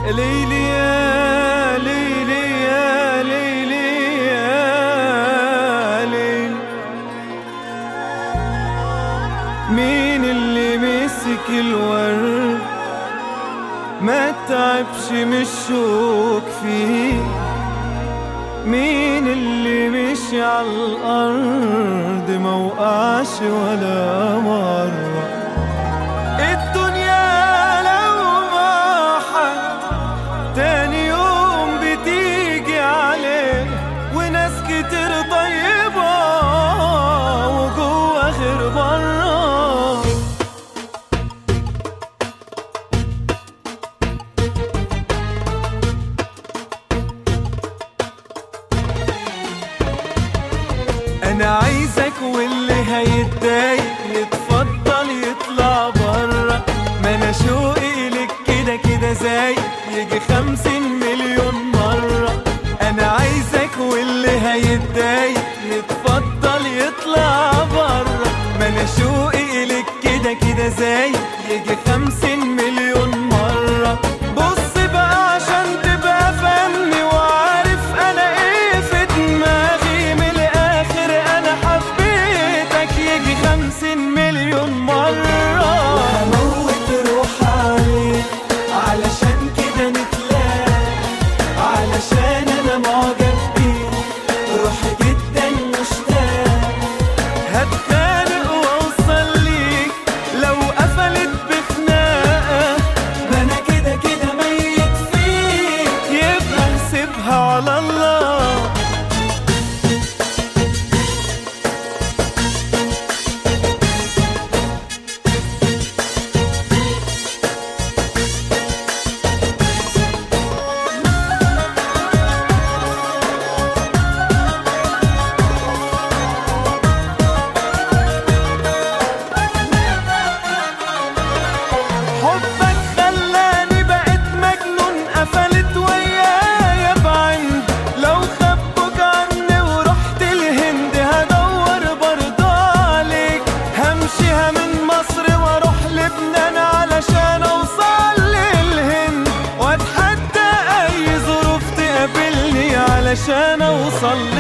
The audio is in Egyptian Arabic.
ليلي يا ليلي يا ليلي يا ليل مين اللي مسك الورد ما تعبش من الشوك فيه مين اللي مشي على الأرض ما وقعش ولا مرة الدنيا لو ما حد تاني يوم بتيجي عليه وناس كتير طيبة وجوه غير بره انا عايزك واللي هيتضايق يتفضل يطلع بره ما انا شوقي لك كده كده زايق يجي خمسين مليون مرة انا عايزك واللي هيتضايق يتفضل يطلع بره ما انا شوقي لك كده كده زايق يجي خمسين مليون مرة بص بقى عشان تبقى فني وعارف انا ايه في دماغي من الاخر انا حبيتك يجي خمسين مليون مرة وهموت روح عليك علشان كده نتلاقى علشان انا معجب بيك روحي جدا مشتاق هتخانق واوصل ليك لو قفلت بخناقه ما انا كده كده ميت فيك يبقى نسيبها على الله حبك خلاني بقيت مجنون قفلت ويايا بعند لو خبوك عني ورحت الهند هدور برضه عليك همشيها من مصر واروح لبنان علشان اوصل للهند واتحدى اي ظروف تقابلني علشان اوصل